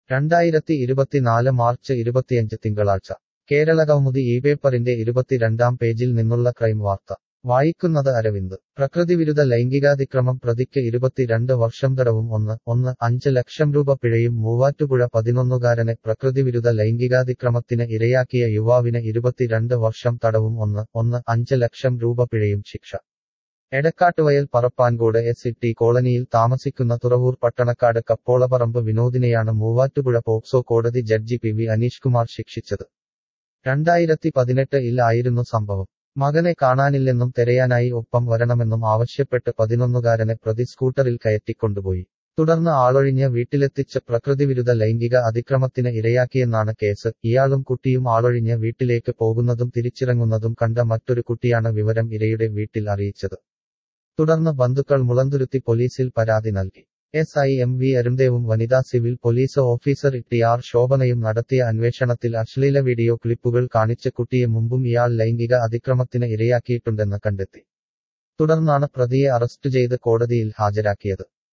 രണ്ടായിരത്തി ഇരുപത്തിനാല് മാർച്ച് ഇരുപത്തിയഞ്ച് തിങ്കളാഴ്ച കേരളകൗമുദി ഈ പേപ്പറിന്റെ ഇരുപത്തിരണ്ടാം പേജിൽ നിന്നുള്ള ക്രൈം വാർത്ത വായിക്കുന്നത് അരവിന്ദ് പ്രകൃതിവിരുദ്ധ ലൈംഗികാതിക്രമം പ്രതിക്ക് ഇരുപത്തിരണ്ട് വർഷം തടവും ഒന്ന് ഒന്ന് അഞ്ച് ലക്ഷം രൂപ പിഴയും മൂവാറ്റുപുഴ പതിനൊന്നുകാരനെ പ്രകൃതിവിരുദ്ധ ലൈംഗികാതിക്രമത്തിന് ഇരയാക്കിയ യുവാവിന് ഇരുപത്തിരണ്ട് വർഷം തടവും ഒന്ന് ഒന്ന് അഞ്ച് ലക്ഷം രൂപ പിഴയും ശിക്ഷ എടക്കാട്ടുവയൽ പറപ്പാൻകോട് എസ് ടി കോളനിയിൽ താമസിക്കുന്ന തുറവൂർ പട്ടണക്കാട് കപ്പോളപറമ്പ് വിനോദിനെയാണ് മൂവാറ്റുപുഴ പോക്സോ കോടതി judge P V Aneesh Kumar ശിക്ഷിച്ചത് രണ്ടായിരത്തി പതിനെട്ട് ഇൽ ആയിരുന്നു സംഭവം മകനെ കാണാനില്ലെന്നും തെരയാനായി ഒപ്പം വരണമെന്നും ആവശ്യപ്പെട്ട് പതിനൊന്നുകാരനെ പ്രതി സ്കൂട്ടറിൽ കയറ്റിക്കൊണ്ടുപോയി തുടർന്ന് ആളൊഴിഞ്ഞ വീട്ടിലെത്തിച്ച് പ്രകൃതിവിരുദ്ധ ലൈംഗിക അതിക്രമത്തിന് ഇരയാക്കിയെന്നാണ് കേസ് ഇയാളും കുട്ടിയും ആളൊഴിഞ്ഞ വീട്ടിലേക്ക് പോകുന്നതും തിരിച്ചിറങ്ങുന്നതും കണ്ട മറ്റൊരു കുട്ടിയാണ് വിവരം ഇരയുടെ വീട്ടിൽ അറിയിച്ചത് തുടർന്ന് ബന്ധുക്കൾ മുളന്തുരുത്തി പോലീസിൽ പരാതി നൽകി എസ് ഐ എം വി അരുൺദേവും വനിതാ civil police officer T R ശോഭനയും നടത്തിയ അന്വേഷണത്തിൽ അശ്ലീല വീഡിയോ ക്ലിപ്പുകൾ കാണിച്ച കുട്ടിയെ മുമ്പും ഇയാൾ ലൈംഗിക അതിക്രമത്തിന് ഇരയാക്കിയിട്ടുണ്ടെന്ന് കണ്ടെത്തി തുടർന്നാണ് പ്രതിയെ അറസ്റ്റ് ചെയ്ത് കോടതിയിൽ ഹാജരാക്കിയത്